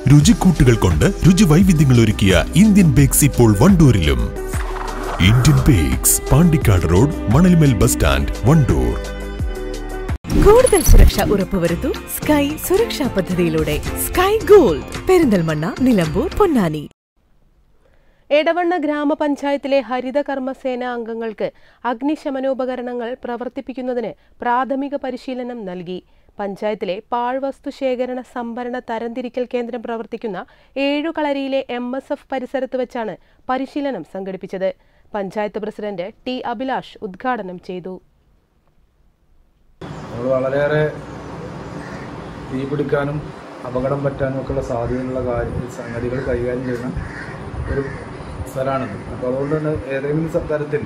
രുചിക്കൂട്ടുകൾ കൊണ്ട് രുചി വൈവിധ്യങ്ങൾ ഒരുക്കിയ ഇന്ത്യൻ ബേക്സ് ഇപ്പോൾ വണ്ടൂരിലും Indian bakes Pandikkad road Manalmel bus stand Wandoor കൂടുതൽ സുരക്ഷ ഉറപ്പുവരുത്തൂ സ്കൈ സുരക്ഷാ പദ്ധതിയിലൂടെ സ്കൈ ഗോൾഡ് പെരിന്തൽമണ്ണ നിലമ്പൂർ പൊന്നാനി എടവണ്ണ ഗ്രാമപഞ്ചായത്തിലെ ഹരിത കർമ്മസേന അംഗങ്ങൾക്ക് അഗ്നിശമനോപകരണങ്ങൾ പ്രവർത്തിപ്പിക്കുന്നതിന് പ്രാഥമിക പരിശീലനം നൽകി പഞ്ചായത്തിലെ പാഴ്വസ്തു ശേഖരണ സംഭരണ തരംതിരിക്കൽ കേന്ദ്രം പ്രവർത്തിക്കുന്ന ഏഴുകളരിയിലെ എം എസ് എഫ് പരിസരത്ത് വെച്ചാണ് പരിശീലനം സംഘടിപ്പിച്ചത് പഞ്ചായത്ത് പ്രസിഡന്റ് ടി അഭിലാഷ് ഉദ്ഘാടനം ചെയ്തു നമ്മൾ വളരെയേറെ തീ പിടിക്കാനും അപകടം പറ്റാനും ഒക്കെയുള്ള സാധ്യതയുള്ള കാര്യ സംഗതികൾ കൈകാര്യം ചെയ്യുന്ന ഒരു സ്ഥലമാണിത് അപ്പോൾ അതുകൊണ്ട് തന്നെ ഏതെങ്കിലും സ- തരത്തിൽ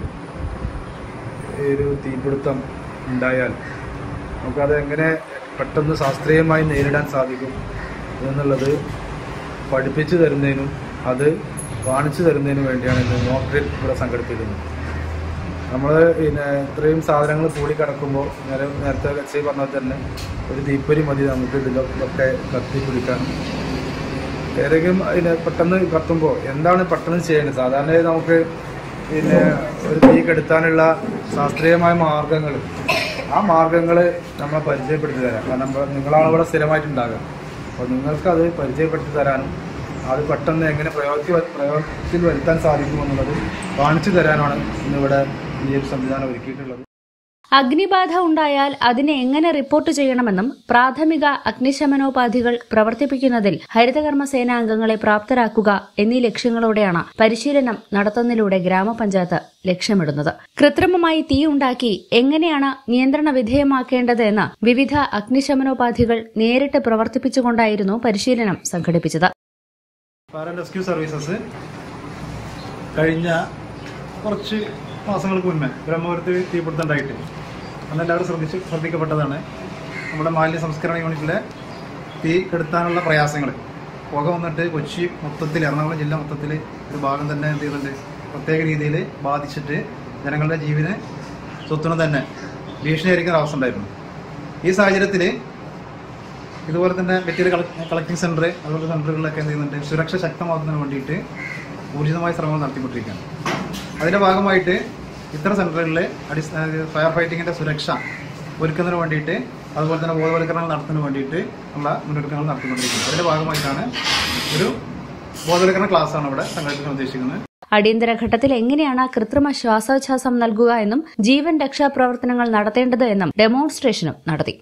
ഈ ഒരു തീപിടുത്തം ഉണ്ടായാൽ നമുക്കത് എങ്ങനെ പെട്ടെന്ന് ശാസ്ത്രീയമായി നേരിടാൻ സാധിക്കും എന്നുള്ളത് പഠിപ്പിച്ചു തരുന്നതിനും അത് കാണിച്ചു തരുന്നതിനും വേണ്ടിയാണ് ഇന്ന് മോക്ക് ഡ്രിൽ ഇവിടെ സംഘടിപ്പിക്കുന്നത് നമ്മൾ പിന്നെ ഇത്രയും സാധനങ്ങൾ കൂടി കിടക്കുമ്പോൾ നേരെ നേരത്തെ കച്ചി പറഞ്ഞ തന്നെ ഒരു തീപ്പൊരി മതി നമുക്ക് ഇതിലൊക്കെ കത്തി പിടിക്കാനും ഏതെങ്കിലും അതിന് പെട്ടെന്ന് കത്തുമ്പോൾ എന്താണ് പെട്ടെന്ന് ചെയ്യേണ്ടത് സാധാരണ നമുക്ക് പിന്നെ ഒരു തീ കെടുത്താനുള്ള ശാസ്ത്രീയമായ മാർഗങ്ങൾ ആ മാർഗങ്ങൾ നമ്മളെ പരിചയപ്പെടുത്തി തരാം കാരണം നമ്മൾ- നിങ്ങളാണ് ഇവിടെ സ്ഥിരമായിട്ടുണ്ടാകുക അപ്പോൾ നിങ്ങൾക്കത് പരിചയപ്പെടുത്തി തരാനും അത് പെട്ടെന്ന് എങ്ങനെ പ്രയോഗത്തിൽ വ- പ്രയോഗത്തിൽ വരുത്താൻ സാധിക്കുമെന്നുള്ളത് കാണിച്ചു തരാനാണ് ഇന്നിവിടെ ഈ ഒരു സംവിധാനം ഒരുക്കിയിട്ടുള്ളത് അഗ്നിബാധ ഉണ്ടായാൽ അതിനെ എങ്ങനെ റിപ്പോർട്ട് ചെയ്യണമെന്നും പ്രാഥമിക അഗ്നിശമനോപാധികൾ പ്രവർത്തിപ്പിക്കുന്നതിൽ ഹരിതകർമ്മ സേനാംഗങ്ങളെ പ്രാപ്തരാക്കുക എന്നീ ലക്ഷ്യങ്ങളോടെയാണ് പരിശീലനം നടത്തുന്നതിലൂടെ ഗ്രാമപഞ്ചായത്ത് ലക്ഷ്യമിടുന്നത് കൃത്രിമമായി തീ ഉണ്ടാക്കി എങ്ങനെയാണ് നിയന്ത്രണ വിധേയമാക്കേണ്ടത് എന്ന് വിവിധ അഗ്നിശമനോപാധികൾ നേരിട്ട് പ്രവർത്തിപ്പിച്ചുകൊണ്ടായിരുന്നു പരിശീലനം സംഘടിപ്പിച്ചത് ഫയർ ആൻഡ് റെസ്ക്യൂ സർവീസസ് കഴിഞ്ഞ കുറച്ച് മാസങ്ങൾക്ക് മുന്നേ ബ്രഹ്മപുരത്ത് തീപിടുത്തം ഉണ്ടായിട്ട് അന്ന് എല്ലാവരും ശ്രദ്ധിച്ച് ശ്രദ്ധിക്കപ്പെട്ടതാണ് നമ്മുടെ മാലിന്യ സംസ്കരണ യൂണിറ്റിലെ തീ കെടുത്താനുള്ള പ്രയാസങ്ങൾ പുക വന്നിട്ട് കൊച്ചി മൊത്തത്തിൽ എറണാകുളം ജില്ല മൊത്തത്തിൽ ഒരു ഭാഗം തന്നെ എന്ത് ചെയ്യുന്നുണ്ട് പ്രത്യേക രീതിയിൽ ബാധിച്ചിട്ട് ജനങ്ങളുടെ ജീവന് സ്വത്തിനും തന്നെ ഭീഷണിയായിരിക്കുന്ന അവസ്ഥ ഉണ്ടായിരുന്നു ഈ സാഹചര്യത്തിൽ ഇതുപോലെ തന്നെ മെറ്റീരിയൽ കളക്ടിംഗ് സെന്റർ അതുപോലെ സെന്ററുകളിലൊക്കെ എന്ത് ചെയ്യുന്നുണ്ട് സുരക്ഷ ശക്തമാക്കുന്നതിന് വേണ്ടിയിട്ട് ഊർജിതമായ ശ്രമങ്ങൾ നടത്തിക്കൊണ്ടിരിക്കുകയാണ് അതിന്റെ ഭാഗമായിട്ട് ഇത്തരം സെന്ററുകളിൽ അടിസ്ഥാന ഫയർ ഫൈറ്റിങ്ങിന്റെ സുരക്ഷ ഒരുക്കുന്നതിന് വേണ്ടിയിട്ട് അതുപോലെ തന്നെ ബോധവൽക്കരണങ്ങൾ നടത്തുന്നതിന് വേണ്ടിയിട്ട് ഉള്ള മുന്നൊരുക്കങ്ങൾ നടത്തിക്കൊണ്ടിരിക്കുന്നത് അതിന്റെ ഭാഗമായിട്ടാണ് ഒരു ബോധവൽക്കരണ ക്ലാസ്സാണ് ഇവിടെ സംഘടിപ്പിക്കാൻ ഉദ്ദേശിക്കുന്നത് അടിയന്തര ഘട്ടത്തിൽ എങ്ങനെയാണ് കൃത്രിമ ശ്വാസോച്ഛ്വാസം നൽകുക എന്നും ജീവൻ രക്ഷാപ്രവർത്തനങ്ങൾ നടത്തേണ്ടത് എന്നും ഡെമോൺസ്ട്രേഷനും നടത്തി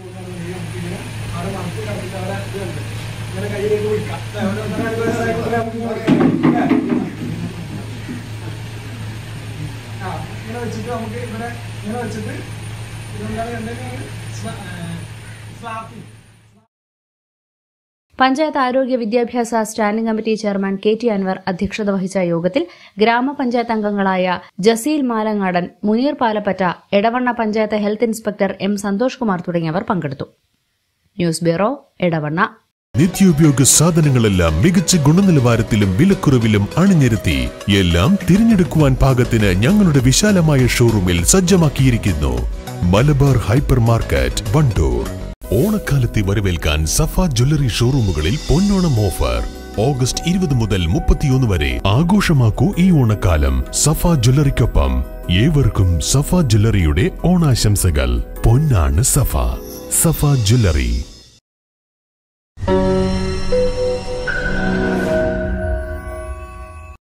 ഇങ്ങനെ വെച്ചിട്ട് നമുക്ക് ഇവിടെ ഇങ്ങനെ വെച്ചിട്ട് ഇതെന്താണ് കണ്ടെങ്കിൽ സ്ലാപ്പിംഗ് പഞ്ചായത്ത് ആരോഗ്യ വിദ്യാഭ്യാസ standing committee chairman K T Anwar അധ്യക്ഷത വഹിച്ച യോഗത്തിൽ ഗ്രാമപഞ്ചായത്ത് അംഗങ്ങളായ Jaseel Malangadan Muneer Palappatta Edavanna panchayat health inspector M Santhosh Kumar തുടങ്ങിയവർ പങ്കെടുത്തു ന്യൂസ് ബ്യൂറോ എടവണ്ണ നിത്യോപയോഗ സാധനങ്ങളെല്ലാം മികച്ച ഗുണനിലവാരത്തിലും വിലക്കുറവിലും അണിനിരത്തി എല്ലാം തിരഞ്ഞെടുക്കുവാൻ പാകത്തിന് ഞങ്ങളുടെ വിശാലമായ ഷോറൂമിൽ സജ്ജമാക്കിയിരിക്കുന്നു മലബാർ ഹൈപ്പർ മാർക്കറ്റ് വണ്ടൂർ ഓണക്കാലത്തെ വരവേൽക്കാൻ സഫ ജ്വല്ലറി ഷോറൂമുകളിൽ പൊന്നോണം ഓഫർ ഓഗസ്റ്റ് ഇരുപത് മുതൽ മുപ്പത്തിയൊന്ന് വരെ ആഘോഷമാക്കൂ ഈ ഓണക്കാലം സഫ ജ്വല്ലറിക്കൊപ്പം ഏവർക്കും സഫ ജ്വല്ലറിയുടെ ഓണാശംസകൾ പൊന്നാണ് സഫ സഫ ജ്വല്ലറി